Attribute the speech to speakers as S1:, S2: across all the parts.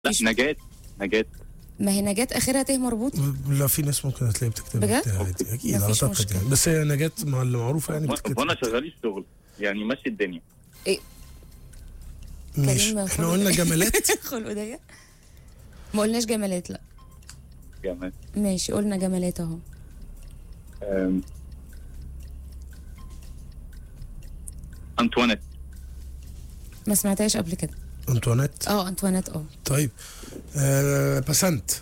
S1: لا
S2: مفيش-
S1: نجاة نجاة
S2: ما هي نجاة اخرها ته مربوط
S3: لا في ناس ممكن هتلاقي بتكتب
S2: بجد؟
S3: عادي اكيد
S2: مفيش
S3: اعتقد
S2: مشكلة.
S3: يعني بس هي نجاة مع اللي معروفه يعني
S1: و-
S3: بتكتب
S1: وانا شغال الشغل يعني ماشي الدنيا
S3: ماشي
S2: كريم
S3: احنا
S2: خلق-
S3: قلنا جمالات
S2: خلقه ضيق ما قلناش جمالات لا
S1: جمال
S2: ماشي قلنا جمالات اهو
S1: أم. انطوانيت
S2: ما سمعتهاش قبل كده
S3: انطوانيت
S2: اه انطوانيت اه
S3: طيب آه بسنت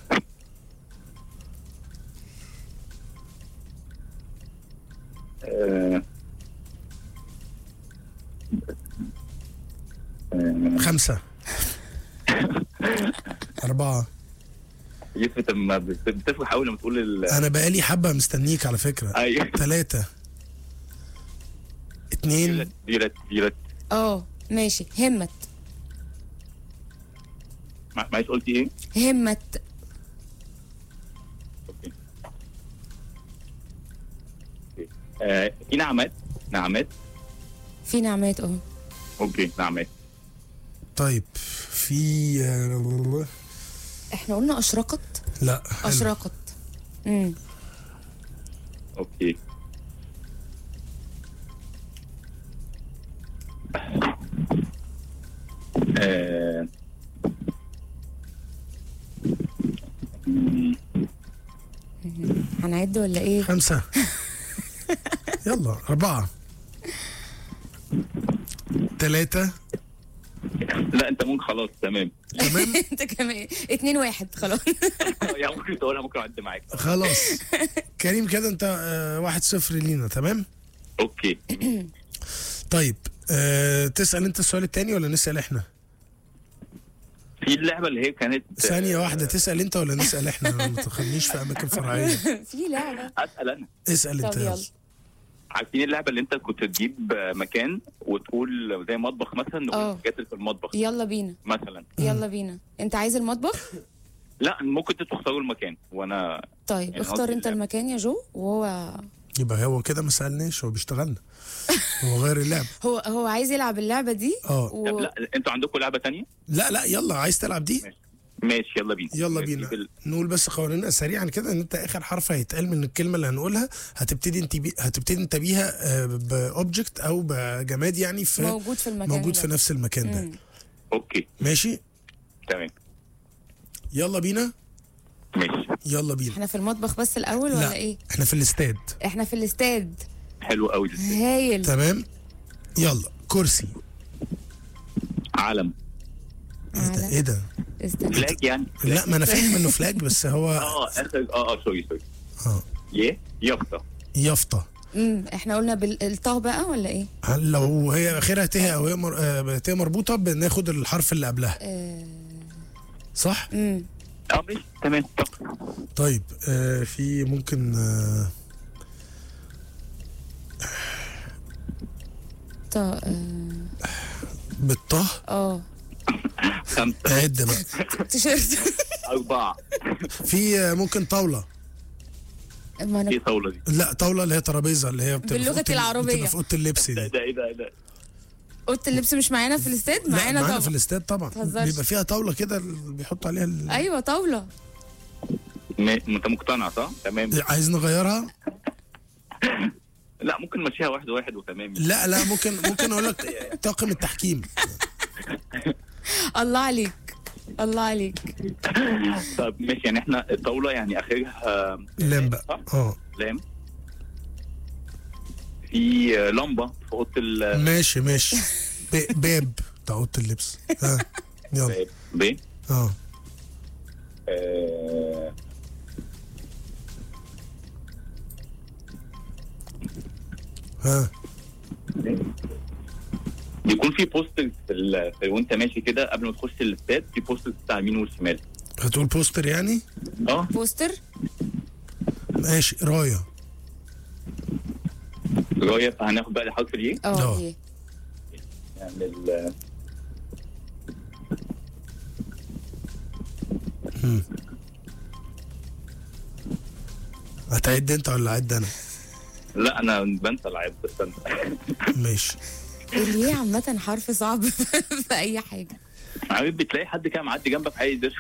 S1: أه. أه.
S3: خمسة أربعة
S1: يوسف لما بت- بتفرح اول لما تقول ال
S3: أنا بقالي حبة مستنيك على فكرة
S1: ايوه
S3: ثلاثة اتنين
S1: ديرت ديرت
S2: اه ماشي همت
S1: معلش قلتي ايه؟
S2: همت
S1: اوكي أوكي. آه، في نعمات نعمات
S2: في نعمات اه
S1: اوكي نعمات
S3: طيب في آه،
S2: احنا قلنا اشرقت
S3: لا حلو.
S2: اشرقت امم
S1: اوكي آه، مم،
S2: هنعد ولا ايه
S3: خمسة يلا أربعة ثلاثة
S1: لا انت ممكن خلاص تمام
S3: تمام
S2: انت كمان اتنين واحد خلاص
S1: يعني ممكن تقولها ممكن اعد معاك
S3: خلاص كريم كده أنت آه، واحد صفر لينا تمام
S1: اوكي
S3: طيب آه تسأل أنت السؤال التاني ولا نسأل إحنا
S1: في اللعبه اللي هي كانت
S3: ثانية واحدة تسأل أنت ولا نسأل إحنا ما تخلينيش في أماكن فرعية
S2: في لعبه
S1: اسال انا
S3: اسأل أنت
S2: طب
S3: يلا
S2: يلا
S1: عارفين اللعبه اللي انت كنت تجيب مكان وتقول زي مطبخ مثلا نقول
S2: اه.
S1: الحاجات اللي في المطبخ
S2: يلا بينا
S1: مثلا
S2: يلا بينا انت عايز المطبخ
S1: لا ممكن انتوا تختاروا المكان وانا
S2: طيب
S1: يعني
S2: اختار
S1: قصدي
S2: انت
S1: اللعبة.
S2: المكان يا جو وهو
S3: يبقى هو كده ما سألناش هو بيشتغلنا هو غير اللعب
S2: هو هو عايز يلعب اللعبه دي
S3: اه
S1: طب
S2: و...
S1: لا انتوا عندكم لعبه تانية
S3: لا لا يلا عايز تلعب دي
S1: ماشي ماشي يلا بينا
S3: يلا
S1: نجيب
S3: بينا
S1: ال-
S3: نقول بس قوانيننا سريعا كده ان انت اخر حرف هيتقال من الكلمه اللي هنقولها هتبتدي انت بي... هتبتدي انت بيها آه، باوبجكت او بجماد يعني في
S2: موجود في المكان
S3: موجود
S2: ده.
S3: في نفس المكان ده
S2: مم.
S1: اوكي
S3: ماشي
S1: تمام
S3: يلا بينا
S1: ماشي
S3: يلا بينا
S2: احنا في المطبخ بس الاول ولا
S3: لا
S2: ايه
S3: احنا في الاستاد
S2: احنا في الاستاد
S1: حلو قوي ده
S2: هايل
S3: تمام يلا كرسي
S1: علم
S3: ايه ده
S2: على-
S3: ايه ده
S2: استنى
S1: فلاج يعني
S3: لا ما انا فاهم انه فلاج بس هو
S1: اه اخر اه اه سوري سوري
S3: اه
S1: يه يافطه
S3: يافطه
S2: امم احنا قلنا بالطه بقى ولا ايه
S3: هل لو هي اخرها ت او هي مر... آه، ت مربوطه بناخد الحرف اللي قبلها
S2: آه،
S3: صح
S2: امم
S1: اه ماشي تمام طب
S3: طيب آه في ممكن آه
S2: طه اه
S3: بالطه
S2: اه
S1: خمسه
S3: عد بقى
S2: تيشيرت
S1: اربعه
S3: في آه، ممكن طاوله
S2: ما انا
S1: ايه طاوله دي
S3: لا طاوله اللي هي ترابيزه اللي هي بتبقى في
S2: باللغة
S3: أوضة ال-
S2: العربية.
S3: بتبقى في اوضه اللبس
S1: ده
S3: دي
S1: ده ايه ده إيه ده
S2: اوضه اللبس مش معانا في الاستاد
S3: لا
S2: معانا
S3: معانا
S2: طبعا
S3: في الاستاد طبعا
S2: تهزرش.
S3: بيبقى فيها طاوله كده اللي بيحط عليها ال...
S2: ايوه طاوله
S1: م- انت مقتنع صح؟ تمام
S3: عايز نغيرها
S1: لا ممكن نمشيها واحد واحد وتمام
S3: لا لا ممكن ممكن اقول لك طاقم التحكيم
S2: الله عليك الله عليك
S1: طب ماشي يعني احنا الطاوله يعني اخرها
S3: لام بقى
S1: صح؟
S3: اه
S1: لام في آه، لمبه في اوضه ال
S3: ماشي ماشي ب- باب بتاع اوضه اللبس ها يلا
S1: ب
S3: اه
S1: آه،
S3: ها
S1: بيكون في بوستر في, ال... في وانت ماشي كده قبل ما تخش الاستاد في بوستر بتاع اليمين والشمال
S3: هتقول بوستر يعني
S1: اه
S2: بوستر
S3: ماشي رايه
S1: رايه فهناخد بقى الحرف الايه
S3: آه.
S2: اه ايه
S1: يعني ال...
S3: هتعد انت ولا اعد انا
S1: لا انا بنسى العيب بس انت
S3: ماشي
S2: الياء عامة حرف صعب في أي حاجة
S1: عارف بتلاقي حد كده معدي جنبك عايز